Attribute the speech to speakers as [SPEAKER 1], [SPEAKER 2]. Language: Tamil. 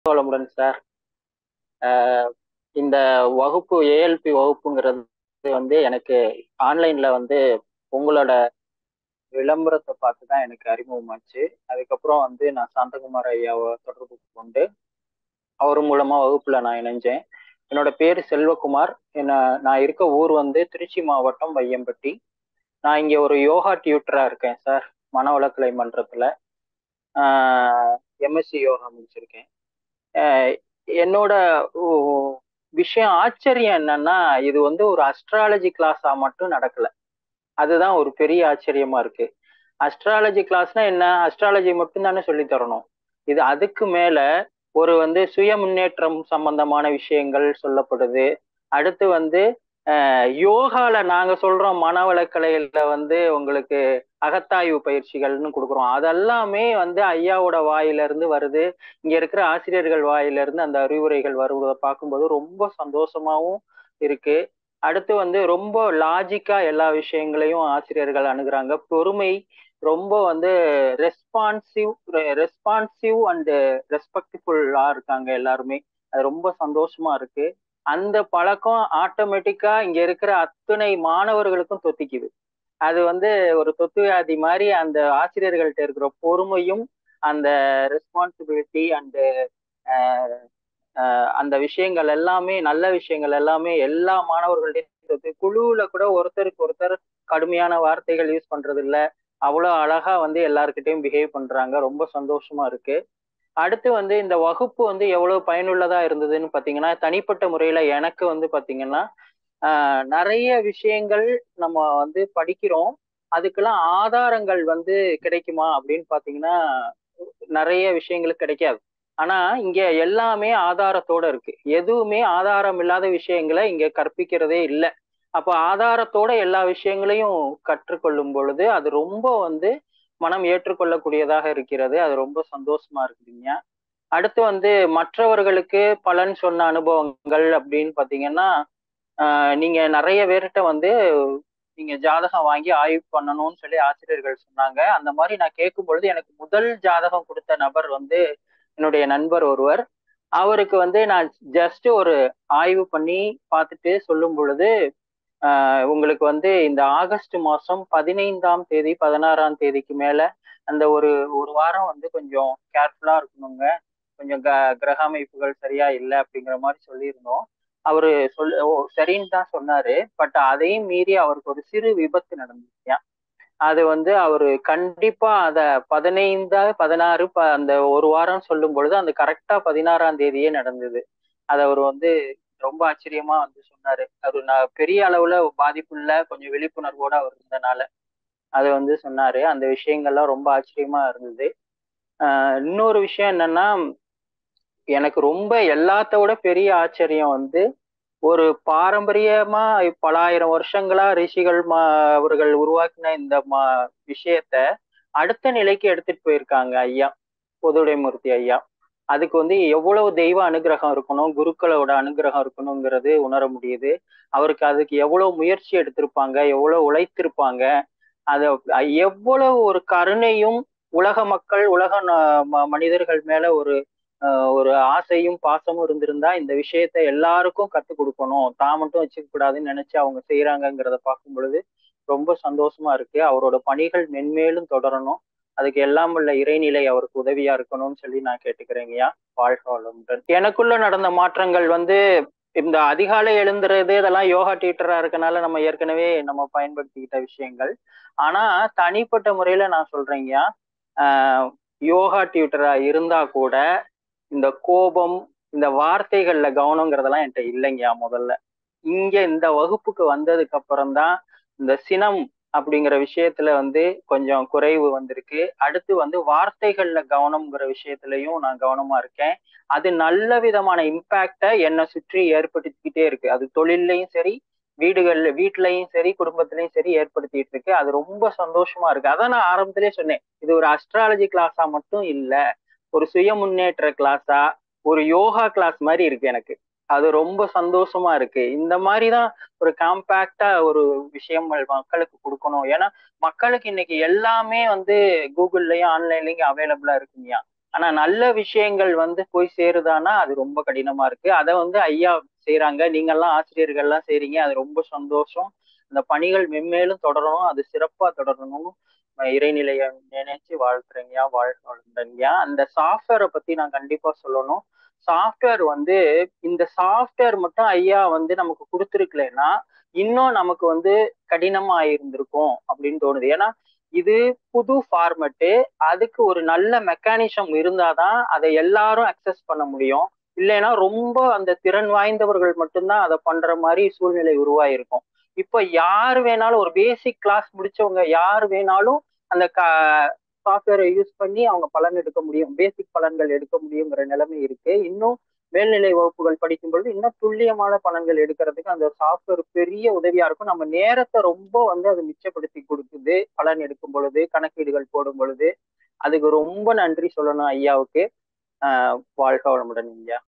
[SPEAKER 1] வளமுடன் சார் ஆஹ் இந்த வகுப்பு ஏஎல்பி வகுப்புங்கிறது வந்து எனக்கு ஆன்லைன்ல வந்து உங்களோட விளம்பரத்தை பார்த்து தான் எனக்கு அறிமுகமாச்சு அதுக்கப்புறம் வந்து நான் சாந்தகுமார் ஐயாவை தொடர்பு கொண்டு அவர் மூலமா வகுப்புல நான் இணைஞ்சேன் என்னோட பேர் செல்வகுமார் என்ன நான் இருக்க ஊர் வந்து திருச்சி மாவட்டம் வையம்பட்டி நான் இங்க ஒரு யோகா டியூட்டரா இருக்கேன் சார் மனவளக்கலை மன்றத்துல எம்எஸ்சி யோகா முடிச்சிருக்கேன் ஆஹ் என்னோட ஓ- விஷயம் ஆச்சரியம் என்னன்னா இது வந்து ஒரு அஸ்ட்ராலஜி கிளாஸா மட்டும் நடக்கல அதுதான் ஒரு பெரிய ஆச்சரியமா இருக்கு அஸ்ட்ராலஜி கிளாஸ்னா என்ன அஸ்ட்ராலஜி மட்டும் தானே சொல்லி தரணும் இது அதுக்கு மேல ஒரு வந்து சுய முன்னேற்றம் சம்பந்தமான விஷயங்கள் சொல்லப்படுது அடுத்து வந்து அஹ், யோகால நாங்க சொல்றோம் மனவளக்கலையில வந்து உங்களுக்கு அகத்தாய்வு பயிற்சிகள்னு கொடுக்குறோம் அதெல்லாமே வந்து ஐயாவோட வாயில இருந்து வருது இங்க இருக்கிற ஆசிரியர்கள் வாயில இருந்து அந்த அறிவுரைகள் வருவதை பார்க்கும்போது ரொம்ப சந்தோஷமாவும் இருக்கு அடுத்து வந்து ரொம்ப லாஜிக்கா எல்லா விஷயங்களையும் ஆசிரியர்கள் அணுகுறாங்க பொறுமை ரொம்ப வந்து ரெஸ்பான்சிவ் ரெஸ்பான்சிவ் அண்ட் ரெஸ்பெக்ட்ஃபுல்லா இருக்காங்க எல்லாருமே அது ரொம்ப சந்தோஷமா இருக்கு அந்த பழக்கம் ஆட்டோமேட்டிக்கா இங்க இருக்கிற அத்தனை மாணவர்களுக்கும் தொத்திக்குது அது வந்து ஒரு தொத்து வியாதி மாதிரி அந்த ஆசிரியர்கள்ட்ட இருக்கிற பொறுமையும் அந்த ரெஸ்பான்சிபிலிட்டி அண்டு அந்த விஷயங்கள் எல்லாமே நல்ல விஷயங்கள் எல்லாமே எல்லா மாணவர்கள்டையும் தொத்து குழுவுல கூட ஒருத்தருக்கு ஒருத்தர் கடுமையான வார்த்தைகள் யூஸ் பண்றது இல்ல அவ்வளோ அழகா வந்து எல்லாருக்கிட்டையும் பிஹேவ் பண்றாங்க ரொம்ப சந்தோஷமா இருக்கு அடுத்து வந்து இந்த வகுப்பு வந்து எவ்வளவு பயனுள்ளதா இருந்ததுன்னு பாத்தீங்கன்னா தனிப்பட்ட முறையில எனக்கு வந்து பாத்தீங்கன்னா ஆஹ் நிறைய விஷயங்கள் நம்ம வந்து படிக்கிறோம் அதுக்கெல்லாம் ஆதாரங்கள் வந்து கிடைக்குமா அப்படின்னு பாத்தீங்கன்னா நிறைய விஷயங்களுக்கு கிடைக்காது ஆனா இங்க எல்லாமே ஆதாரத்தோட இருக்கு எதுவுமே ஆதாரம் இல்லாத விஷயங்களை இங்க கற்பிக்கிறதே இல்லை அப்ப ஆதாரத்தோட எல்லா விஷயங்களையும் கற்றுக்கொள்ளும் பொழுது அது ரொம்ப வந்து மனம் ஏற்றுக்கொள்ளக்கூடியதாக இருக்கிறது அது ரொம்ப சந்தோஷமா இருக்குதுங்க அடுத்து வந்து மற்றவர்களுக்கு பலன் சொன்ன அனுபவங்கள் அப்படின்னு பாத்தீங்கன்னா ஆஹ் நீங்க நிறைய பேர்கிட்ட வந்து நீங்க ஜாதகம் வாங்கி ஆய்வு பண்ணணும்னு சொல்லி ஆசிரியர்கள் சொன்னாங்க அந்த மாதிரி நான் கேட்கும் பொழுது எனக்கு முதல் ஜாதகம் கொடுத்த நபர் வந்து என்னுடைய நண்பர் ஒருவர் அவருக்கு வந்து நான் ஜஸ்ட் ஒரு ஆய்வு பண்ணி பார்த்துட்டு சொல்லும் பொழுது ஆஹ் உங்களுக்கு வந்து இந்த ஆகஸ்ட் மாசம் பதினைந்தாம் தேதி பதினாறாம் தேதிக்கு மேல அந்த ஒரு ஒரு வாரம் வந்து கொஞ்சம் கேர்ஃபுல்லா இருக்கணுங்க கொஞ்சம் க கிரக அமைப்புகள் சரியா இல்லை அப்படிங்கிற மாதிரி சொல்லியிருந்தோம் அவரு சொல் ஓ சரின்னு தான் சொன்னாரு பட் அதையும் மீறி அவருக்கு ஒரு சிறு விபத்து நடந்துச்சு அது வந்து அவரு கண்டிப்பா அத பதினைந்தா பதினாறு ப அந்த ஒரு வாரம் சொல்லும் பொழுது அந்த கரெக்டா பதினாறாம் தேதியே நடந்தது அது அவர் வந்து ரொம்ப ஆச்சரியமா வந்து சொன்னாரு அது நான் பெரிய அளவுல பாதிப்பு இல்ல கொஞ்சம் விழிப்புணர்வோட அவர் இருந்தனால அது வந்து சொன்னாரு அந்த விஷயங்கள்லாம் ரொம்ப ஆச்சரியமா இருந்தது ஆஹ் இன்னொரு விஷயம் என்னன்னா எனக்கு ரொம்ப எல்லாத்த விட பெரிய ஆச்சரியம் வந்து ஒரு பாரம்பரியமா பல ஆயிரம் வருஷங்களா ரிஷிகள் மா அவர்கள் உருவாக்கின இந்த மா விஷயத்த அடுத்த நிலைக்கு எடுத்துட்டு போயிருக்காங்க ஐயா பொதுடைமூர்த்தி ஐயா அதுக்கு வந்து எவ்வளவு தெய்வ அனுகிரகம் இருக்கணும் குருக்களோட அனுகிரகம் இருக்கணுங்கிறது உணர முடியுது அவருக்கு அதுக்கு எவ்வளவு முயற்சி எடுத்திருப்பாங்க எவ்வளவு உழைத்திருப்பாங்க அது எவ்வளவு ஒரு கருணையும் உலக மக்கள் உலக மனிதர்கள் மேல ஒரு ஒரு ஆசையும் பாசமும் இருந்திருந்தா இந்த விஷயத்த எல்லாருக்கும் கத்துக் கொடுக்கணும் தான் மட்டும் வச்சுக்க கூடாதுன்னு நினைச்சு அவங்க செய்யறாங்கங்கிறத பார்க்கும் பொழுது ரொம்ப சந்தோஷமா இருக்கு அவரோட பணிகள் மென்மேலும் தொடரணும் அதுக்கு எல்லாம் உள்ள இறைநிலை அவருக்கு உதவியா இருக்கணும்னு சொல்லி நான் கேட்டுக்கிறேங்கய்யா வாழ்க வளமுடன் எனக்குள்ள நடந்த மாற்றங்கள் வந்து இந்த அதிகாலை எழுந்துறது இதெல்லாம் யோகா டீச்சரா இருக்கனால நம்ம ஏற்கனவே நம்ம பயன்படுத்திக்கிட்ட விஷயங்கள் ஆனா தனிப்பட்ட முறையில நான் சொல்றேங்கய்யா ஆஹ் யோகா டியூட்டரா இருந்தா கூட இந்த கோபம் இந்த வார்த்தைகள்ல கவனங்கிறதெல்லாம் என்கிட்ட இல்லைங்கயா முதல்ல இங்க இந்த வகுப்புக்கு வந்ததுக்கு அப்புறம் தான் இந்த சினம் அப்படிங்கிற விஷயத்துல வந்து கொஞ்சம் குறைவு வந்திருக்கு அடுத்து வந்து வார்த்தைகள்ல கவனம்ங்கிற விஷயத்துலயும் நான் கவனமா இருக்கேன் அது நல்ல விதமான இம்பேக்டை என்னை சுற்றி ஏற்படுத்திக்கிட்டே இருக்கு அது தொழில்லையும் சரி வீடுகள்ல வீட்லயும் சரி குடும்பத்திலயும் சரி ஏற்படுத்திட்டு இருக்கு அது ரொம்ப சந்தோஷமா இருக்கு அதான் நான் ஆரம்பத்திலே சொன்னேன் இது ஒரு அஸ்ட்ராலஜி கிளாஸா மட்டும் இல்ல ஒரு சுய முன்னேற்ற கிளாஸா ஒரு யோகா கிளாஸ் மாதிரி இருக்கு எனக்கு அது ரொம்ப சந்தோஷமா இருக்கு இந்த மாதிரிதான் ஒரு காம்பேக்டா ஒரு விஷயம் மக்களுக்கு கொடுக்கணும் ஏன்னா மக்களுக்கு இன்னைக்கு எல்லாமே வந்து கூகுள்லயும் ஆன்லைன்லயும் அவைலபிளா இருக்குங்கயா ஆனா நல்ல விஷயங்கள் வந்து போய் சேருதானா அது ரொம்ப கடினமா இருக்கு அதை வந்து ஐயா செய்யறாங்க நீங்க எல்லாம் ஆசிரியர்கள் எல்லாம் செய்றீங்க அது ரொம்ப சந்தோஷம் அந்த பணிகள் மென்மேலும் தொடரணும் அது சிறப்பா தொடரணும் இறைநிலைய நினைச்சு வாழ்த்துறேங்கய்யா வாழ்த்துறேங்கய்யா அந்த சாஃப்ட்வேரை பத்தி நான் கண்டிப்பா சொல்லணும் சாஃப்ட்வேர் வந்து இந்த சாஃப்ட்வேர் மட்டும் ஐயா வந்து நமக்கு கொடுத்துருக்கலன்னா இன்னும் நமக்கு வந்து கடினமா இருந்திருக்கும் அப்படின்னு தோணுது ஏன்னா இது புது ஃபார்மெட்டு அதுக்கு ஒரு நல்ல மெக்கானிசம் இருந்தாதான் அதை எல்லாரும் அக்சஸ் பண்ண முடியும் இல்லைன்னா ரொம்ப அந்த திறன் வாய்ந்தவர்கள் மட்டும்தான் அதை பண்ற மாதிரி சூழ்நிலை உருவாயிருக்கும் இப்ப யார் வேணாலும் ஒரு பேசிக் கிளாஸ் முடிச்சவங்க யார் வேணாலும் அந்த சாஃப்ட்வேரை யூஸ் பண்ணி அவங்க பலன் எடுக்க முடியும் பேசிக் பலன்கள் எடுக்க முடியுங்கிற நிலைமை இருக்கு இன்னும் மேல்நிலை வகுப்புகள் படிக்கும் பொழுது இன்னும் துல்லியமான பலன்கள் எடுக்கிறதுக்கு அந்த சாஃப்ட்வேர் பெரிய உதவியா இருக்கும் நம்ம நேரத்தை ரொம்ப வந்து அது மிச்சப்படுத்தி கொடுக்குது பலன் எடுக்கும் பொழுது கணக்கீடுகள் போடும் பொழுது அதுக்கு ரொம்ப நன்றி சொல்லணும் ஐயாவுக்கு ஆஹ் வாழ்க வளமுடன் ஐயா